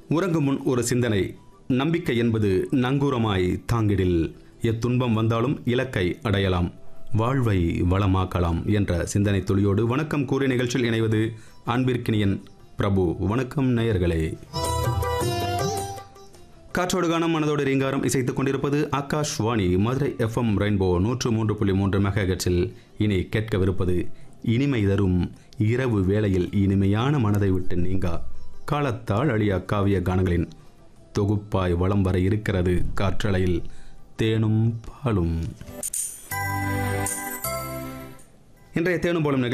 உறங்கும் முன் ஒரு சிந்தனை நம்பிக்கை என்பது நங்கூரமாய் தாங்கிடில் எத்துன்பம் வந்தாலும் இலக்கை அடையலாம் வாழ்வை வளமாக்கலாம் என்ற சிந்தனை துளியோடு வணக்கம் கூறிய நிகழ்ச்சியில் இணைவது அன்பிற்கினியன் பிரபு வணக்கம் நேயர்களே காற்றோடு கானம் மனதோடு ரீங்காரம் இசைத்துக் கொண்டிருப்பது ஆகாஷ்வாணி மதுரை எஃப்எம் ரெயின்போ நூற்று மூன்று புள்ளி மூன்று மெகாஹெட்ஸில் இனி கேட்கவிருப்பது இனிமை தரும் இரவு வேளையில் இனிமையான மனதை விட்டு நீங்கா காலத்தால் அழியா காவிய கானங்களின் தொகுப்பாய் வலம் வர இருக்கிறது காற்றலையில் தேனும் பாலும் இன்றைய தேனும் பாலும் நிகழ்ச்சி